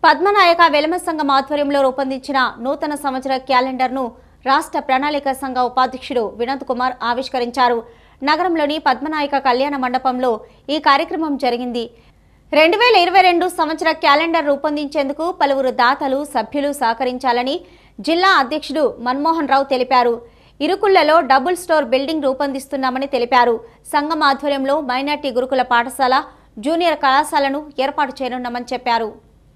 పద్మనాయక వెలమ సంఘం ఆధ్వర్యంలో రూపొందించిన నూతన సంవత్సర క్యాలెండర్ను రాష్ట్ర ప్రణాళిక సంఘ ఉపాధ్యక్షుడు వినోద్ కుమార్ ఆవిష్కరించారు నగరంలోని పద్మనాయక కళ్యాణ మండపంలో ఈ కార్యక్రమం జరిగింది రెండు వేల ఇరవై రెండు సంవత్సర క్యాలెండర్ రూపొందించేందుకు పలువురు దాతలు సభ్యులు సహకరించాలని జిల్లా అధ్యక్షుడు మన్మోహన్ రావు తెలిపారు ఇరుకుళ్లలో డబుల్ స్టోర్ బిల్డింగ్ రూపొందిస్తున్నామని తెలిపారు సంఘం ఆధ్వర్యంలో మైనార్టీ గురుకుల పాఠశాల జూనియర్ కళాశాలను ఏర్పాటు చేయనున్నామని చెప్పారు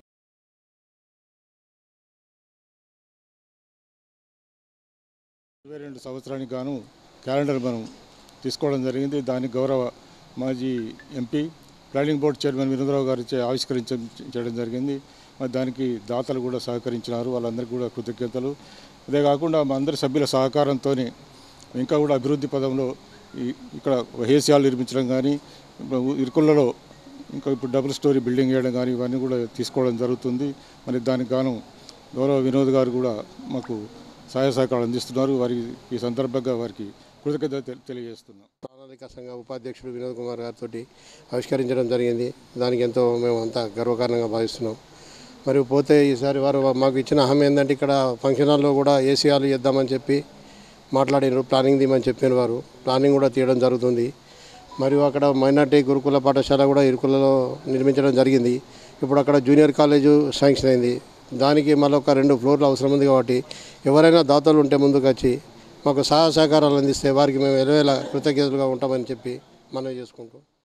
ఇరవై రెండు సంవత్సరానికి గాను క్యాలెండర్ మనం తీసుకోవడం జరిగింది దాన్ని గౌరవ మాజీ MP planning board chairman Vinodarao గారు చే- ఆవిష్కరించ చేయడం జరిగింది మరి దానికి దాతలు కూడా సహకరించినారు వాళ్ళందరికీ కూడా కృతజ్ఞతలు అదే కాకుండా మా అందరి సభ్యుల సహకారంతో ఇంకా కూడా అభివృద్ధి పదంలో ఈ- ఇక్కడ హేసియాలు నిర్మించడం కానీ ఇరుకులలో ఇంకా ఇప్పుడు డబుల్ స్టోరీ బిల్డింగ్ వేయడం కానీ ఇవన్నీ కూడా తీసుకోవడం జరుగుతుంది మరి దానికి గాను గౌరవ వినోద్ గారు కూడా మాకు సహాయ సహకారాలు అందిస్తున్నారు వారి ఈ సందర్భంగా వారికి కృతజ్ఞత తె- తెలియజేస్తున్నాం ప్రణాళిక సంఘ ఉపాధ్యక్షుడు వినోద్ కుమార్ గారితో ఆవిష్కరించడం జరిగింది దానికి ఎంతో మేము అంతా గర్వకారణంగా భావిస్తున్నాం మరియు పోతే ఈసారి వారు మాకు ఇచ్చిన హామీ ఏంటంటే ఇక్కడ ఫంక్షన్ హాల్లో కూడా ఏసీ హాల్ ఇద్దామని చెప్పి మాట్లాడినారు ప్లానింగ్ తీయమని చెప్పిన వారు ప్లానింగ్ కూడా తీయడం జరుగుతుంది మరియు అక్కడ మైనార్టీ గురుకుల పాఠశాల కూడా ఇరుకులలో నిర్మించడం జరిగింది ఇప్పుడు అక్కడ జూనియర్ కాలేజు శాంక్షన్ అయింది దానికి మళ్ళీ ఒక రెండు ఫ్లోర్లు అవసరం ఉంది కాబట్టి ఎవరైనా దాతలు ఉంటే ముందుకు వచ్చి మాకు సహాయ సహకారాలు అందిస్తే వారికి మేము ఎలవేళ కృతజ్ఞతలుగా ఉంటామని చెప్పి మనం చేసుకుంటాం